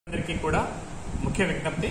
అందరికీ కూడా ముఖ్య విజ్ఞప్తి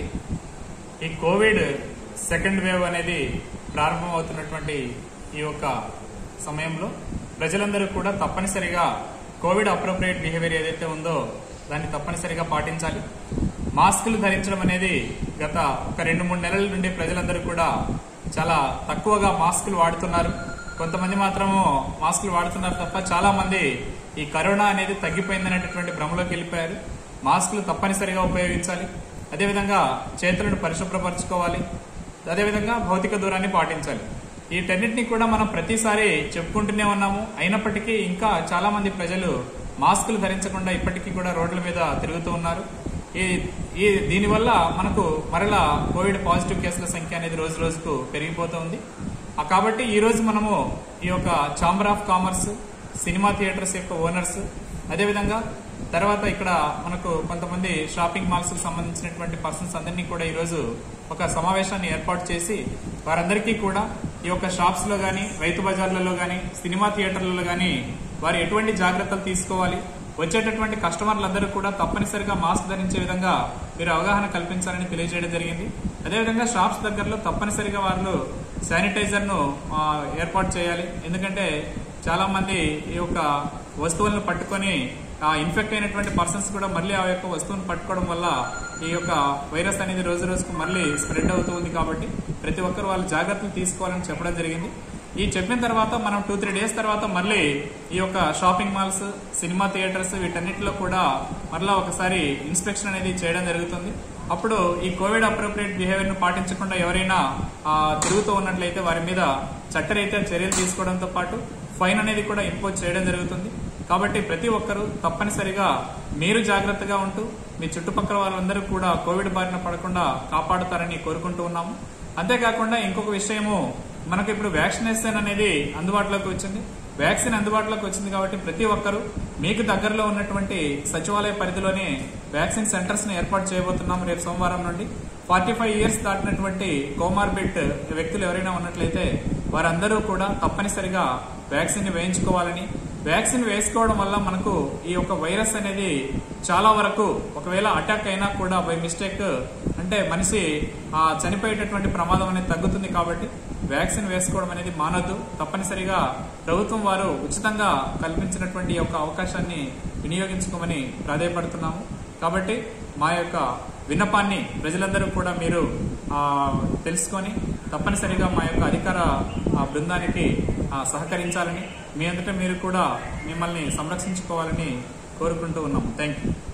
ఈ కోవిడ్ సెకండ్ వేవ్ అనేది ప్రారంభమవుతున్నటువంటి ఈ యొక్క సమయంలో ప్రజలందరూ కూడా తప్పనిసరిగా కోవిడ్ అప్రోప్రియేట్ బిహేవియర్ ఏదైతే ఉందో దాన్ని తప్పనిసరిగా పాటించాలి మాస్కులు ధరించడం అనేది గత ఒక రెండు మూడు నెలల నుండి ప్రజలందరూ కూడా చాలా తక్కువగా మాస్కులు వాడుతున్నారు కొంతమంది మాత్రము మాస్కులు వాడుతున్నారు తప్ప చాలా మంది ఈ కరోనా అనేది తగ్గిపోయిందనేటటువంటి భ్రమలోకి వెళ్ళిపోయారు మాస్కులు తప్పనిసరిగా ఉపయోగించాలి అదేవిధంగా చేతులను పరిశుభ్రపరచుకోవాలి అదేవిధంగా భౌతిక దూరాన్ని పాటించాలి వీటన్నిటిని కూడా మనం ప్రతిసారి చెప్పుకుంటూనే ఉన్నాము అయినప్పటికీ ఇంకా చాలా మంది ప్రజలు మాస్కులు ధరించకుండా ఇప్పటికీ కూడా రోడ్ల మీద తిరుగుతూ ఉన్నారు ఈ ఈ దీనివల్ల మనకు మరలా కోవిడ్ పాజిటివ్ కేసుల సంఖ్య అనేది రోజు రోజుకు పెరిగిపోతుంది ఆ కాబట్టి ఈ రోజు మనము ఈ యొక్క chamber of commerce cinema theatres యొక్క ఓనర్స్ అదేవిధంగా తర్వాత ఇక్కడ మనకు కొంతమంది షాపింగ్ మాల్స్ కు సంబంధించినటువంటి పర్సన్స్ అందరినీ కూడా ఈ రోజు ఒక సమావేశాన్ని ఏర్పాటు చేసి వారందరికీ కూడా ఈ యొక్క షాప్స్ లో గాని రైతు బజార్లలో గాని సినిమా థియేటర్లలో గాని వారు ఎటువంటి జాగ్రత్తలు తీసుకోవాలి వచ్చేటటువంటి కస్టమర్లందరూ కూడా తప్పనిసరిగా మాస్క్ ధరించే విధంగా మీరు అవగాహన కల్పించాలని తెలియజేయడం జరిగింది అదేవిధంగా షాప్స్ దగ్గరలో తప్పనిసరిగా వాళ్ళు శానిటైజర్ ను ఆ, ఏర్పాటు చేయాలి ఎందుకంటే చాలా మంది ఈ యొక్క వస్తువులను పట్టుకొని ఆ ఇన్ఫెక్ట్ అయినటువంటి పర్సన్స్ కూడా మళ్ళీ ఆ యొక్క వస్తువును పట్టుకోవడం వల్ల ఈ యొక్క వైరస్ అనేది రోజు రోజుకు మళ్ళీ స్ప్రెడ్ అవుతూ ఉంది కాబట్టి ప్రతి ఒక్కరు వాళ్ళు జాగ్రత్తలు తీసుకోవాలని చెప్పడం జరిగింది ఈ చెప్పిన తర్వాత మనం టూ త్రీ డేస్ తర్వాత మళ్ళీ ఈ యొక్క షాపింగ్ మాల్స్ సినిమా థియేటర్స్ వీటన్నిటిలో కూడా మరలా ఒకసారి ఇన్స్పెక్షన్ అనేది చేయడం జరుగుతుంది అప్పుడు ఈ కోవిడ్ అప్రోప్రియేట్ బిహేవియర్ ను పాటించకుండా ఎవరైనా ఆ, తిరుగుతూ ఉన్నట్లయితే వారి మీద చట్టరీత్యా చర్యలు తీసుకోవడంతో పాటు ఫైన్ అనేది కూడా ఇంపోజ్ చేయడం జరుగుతుంది కాబట్టి ప్రతి ఒక్కరూ తప్పనిసరిగా మీరు జాగ్రత్తగా ఉంటూ మీ చుట్టుపక్కల వాళ్ళందరూ కూడా కోవిడ్ బారిన పడకుండా కాపాడుతారని కోరుకుంటూ ఉన్నాము అంతేకాకుండా ఇంకొక విషయము మనకు ఇప్పుడు వ్యాక్సినేషన్ అనేది అందుబాటులోకి వచ్చింది వ్యాక్సిన్ అందుబాటులోకి వచ్చింది కాబట్టి ప్రతి ఒక్కరూ మీకు దగ్గరలో ఉన్నటువంటి సచివాలయ పరిధిలోనే వ్యాక్సిన్ సెంటర్స్ ని ఏర్పాటు చేయబోతున్నాం రేపు సోమవారం నుండి ఫార్టీ ఫైవ్ ఇయర్స్ దాటినటువంటి కోమార్బిట్ వ్యక్తులు ఎవరైనా ఉన్నట్లయితే వారందరూ కూడా తప్పనిసరిగా వ్యాక్సిన్ ని వేయించుకోవాలని వ్యాక్సిన్ వేసుకోవడం వల్ల మనకు ఈ యొక్క వైరస్ అనేది చాలా వరకు ఒకవేళ అటాక్ అయినా కూడా బై మిస్టేక్ అంటే మనిషి ఆ, చనిపోయేటటువంటి ప్రమాదం అనేది తగ్గుతుంది కాబట్టి వ్యాక్సిన్ వేసుకోవడం అనేది మానొద్దు తప్పనిసరిగా ప్రభుత్వం వారు ఉచితంగా కల్పించినటువంటి ఈ యొక్క అవకాశాన్ని వినియోగించుకోమని ప్రాధాయపడుతున్నాము కాబట్టి మా యొక్క విన్నపాన్ని ప్రజలందరూ కూడా మీరు ఆ, తెలుసుకొని తప్పనిసరిగా మా యొక్క అధికార ఆ, బృందానికి ఆ, సహకరించాలని మీ అంతటా మీరు కూడా మిమ్మల్ని సంరక్షించుకోవాలని కోరుకుంటూ ఉన్నాము థ్యాంక్ యూ